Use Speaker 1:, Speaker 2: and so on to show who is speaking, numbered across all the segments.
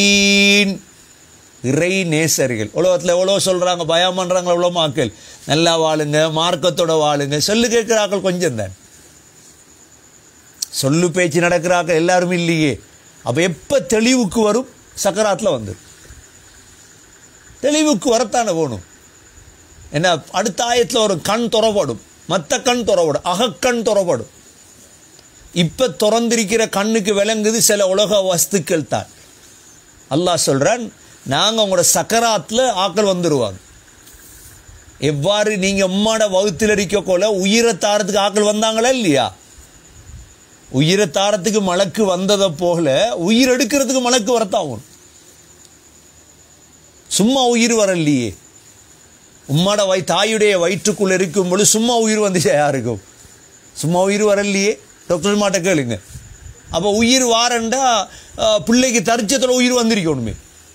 Speaker 1: இறை நேசர்கள் உலகத்தில் எவ்வளோ சொல்கிறாங்க பயம் பண்ணுறாங்க எவ்வளோ மாக்கள் நல்லா வாழுங்க மார்க்கத்தோட வாழுங்க சொல்லு கேட்குறாக்கள் கொஞ்சம் தான் சொல்லு பேச்சு நடக்கிறாக்கள் எல்லாரும் இல்லையே அப்போ எப்போ தெளிவுக்கு வரும் சக்கராத்தில் வந்துடும் தெளிவுக்கு வரத்தானே போகணும் என்ன அடுத்த ஆயத்தில் ஒரு கண் துறப்படும் மற்ற கண் துறப்படும் அகக்கண் துறப்படும் இப்போ திறந்திருக்கிற கண்ணுக்கு விளங்குது சில உலக வஸ்துக்கள் தான் அல்லாஹ் சொல்கிறான் நாங்கள் உங்களோட சக்கராத்தில் ஆக்கள் வந்துடுவாங்க எவ்வாறு நீங்கள் உம்மாட வகுத்தில் இருக்கக்கோல உயிரை தாரத்துக்கு ஆக்கள் வந்தாங்களா இல்லையா உயிரை தாரத்துக்கு மலக்கு வந்ததை போல உயிர் எடுக்கிறதுக்கு மலக்கு வரத்தாகும் சும்மா உயிர் வரலையே உம்மாட வை தாயுடைய வயிற்றுக்குள்ள இருக்கும் பொழுது சும்மா உயிர் வந்துச்சா யாருக்கும் சும்மா உயிர் வரலையே டாக்டர் மாட்ட கேளுங்க அப்போ உயிர் வாரண்டா அஹ், பிள்ளைக்கு தரிச்சத்தோட உயிர் வந்திருக்கணுமே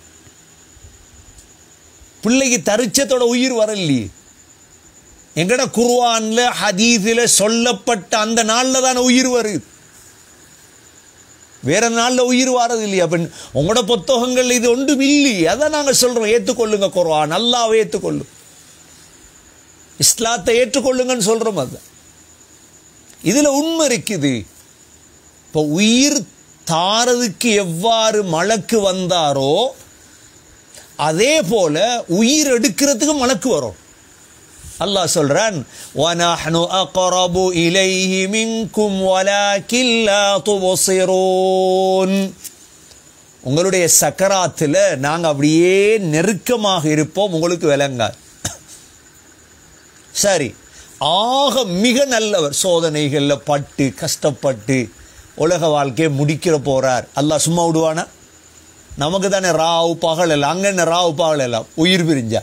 Speaker 1: பிள்ளைக்கு தரிச்சத்தோட உயிர் வரலையே எங்கட குர்ஆன்ல ஹதீஸில் சொல்லப்பட்ட அந்த நாளில் தானே உயிர் வருது வேற நாளில் உயிர் வாரது இல்லையா அப்ப உங்களோட புத்தகங்கள் இது ஒன்றும் இல்லையே அதான் நாங்கள் சொல்கிறோம் ஏற்றுக்கொள்ளுங்க குர்ஆன் அல்லாவை ஏற்றுக்கொள்ளும் இஸ்லாத்தை ஏற்றுக்கொள்ளுங்கன்னு சொல்கிறோம் அதுதான் இதில் உண்மை இருக்குது இப்போ உயிர் தாரதுக்கு எவ்வாறு மலக்கு வந்தாரோ அதே போல உயிர் எடுக்கிறதுக்கு மலக்கு வரும் அல்லாஹ் சொல்றான் وَنَحْنُ أَقْرَبُ إِلَيْهِ مِنْكُمْ وَلَكِنْ لَا تُبْصِرُونَ உங்களுடைய சக்கராத்தில் நாங்கள் அப்படியே நெருக்கமாக இருப்போம் உங்களுக்கு விளங்காது சரி ஆக மிக நல்லவர் சோதனைகளில் பட்டு கஷ்டப்பட்டு உலக வாழ்க்கையை முடிக்கிற போறார் அல்லாஹ் சும்மா விடுவானா நமக்கு தானே ராவு பகல் எல்லாம் அங்கே என்ன ராவு பகல் எல்லாம் உயிர் பிரிஞ்சா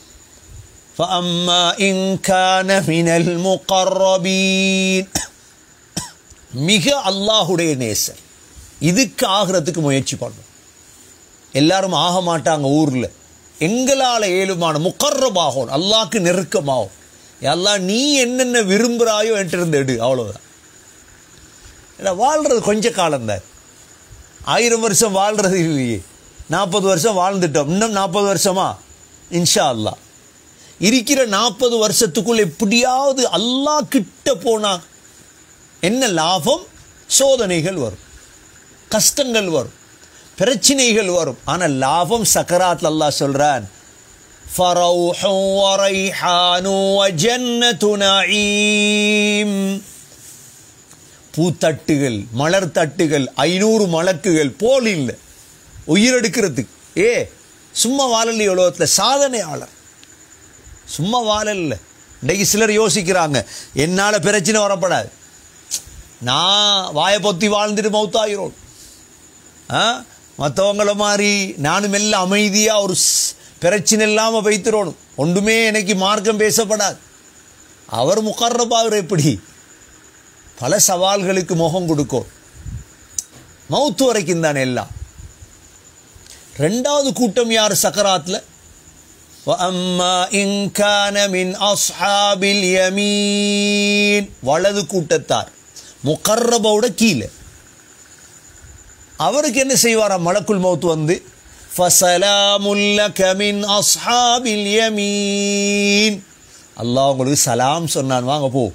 Speaker 1: فأما إن كان من المقربين மிக அல்லாஹுடைய நேசர் இதுக்கு ஆகிறதுக்கு முயற்சி பண்ணும் எல்லாரும் ஆக மாட்டாங்க ஊரில் எங்களால் ஏழுமான முக்கர்ரபாகும் அல்லாஹ்க்கு நெருக்கமாகும் எல்லாம் நீ என்னென்ன விரும்புகிறாயோ என்கிட்ட எடு அவ்வளோதான் இல்லை வாழ்கிறது கொஞ்ச காலம்தான் ஆயிரம் வருஷம் வாழ்கிறது இல்லையே நாற்பது வருஷம் வாழ்ந்துட்டோம் இன்னும் நாற்பது வருஷமா இன்ஷா அல்லாஹ் இருக்கிற நாற்பது வருஷத்துக்குள்ள எப்படியாவது அல்லாஹ் கிட்ட போனா என்ன லாபம் சோதனைகள் வரும் கஷ்டங்கள் வரும் பிரச்சனைகள் வரும் ஆனால் லாபம் சக்கராத்தில் அல்லாஹ் சொல்றான் فروح وريحان وجنة نعيم பூத்தட்டுகள் மலர் தட்டுகள் ஐநூறு மலக்குகள் போல் இல்லை உயிரெடுக்கிறதுக்கு ஏ சும்மா வாழலை உலகத்தில் சாதனையாளர் சும்மா வாழல இன்றைக்கு சிலர் யோசிக்கிறாங்க என்னால் பிரச்சனை வரப்படாது நான் வாயை பொத்தி வாழ்ந்துட்டு மௌத்தாயிரோம் ஆ மற்றவங்கள மாதிரி நானும் எல்லாம் அமைதியாக ஒரு ஸ்- பிரச்சனை இல்லாமல் வைத்திரோணும் ஒன்றுமே எனக்கு மார்க்கம் பேசப்படாது அவர் முகர்றபாவர் எப்படி பல சவால்களுக்கு முகம் கொடுக்கும் மௌத்து வரைக்கும் தானே எல்லாம் ரெண்டாவது கூட்டம் யார் சக்கராத்தில் وَأَمَّا إِنْ كَانَ مِنْ أَصْحَابِ الْيَمِينِ வலது கூட்டத்தார் முகர்ரபோட கீழே அவருக்கு என்ன செய்வாராம் மலக்குல் மௌத் வந்து فَسَلَامٌ لَكَ مِنْ أَصْحَابِ الْيَمِينِ அல்லாஹ் உங்களுக்கு சலாம் சொன்னான் வாங்க போ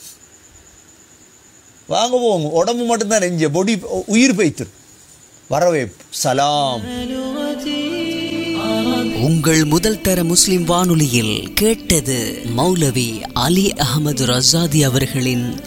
Speaker 1: வாங்க போங்க உடம்பு மட்டும்தான் நெஞ்ச பொடி உயிர் பைத்திரு வரவே சலாம்
Speaker 2: உங்கள் முதல் தர முஸ்லிம் வானொலியில் கேட்டது மௌலவி அலி அகமது ரசாதி அவர்களின்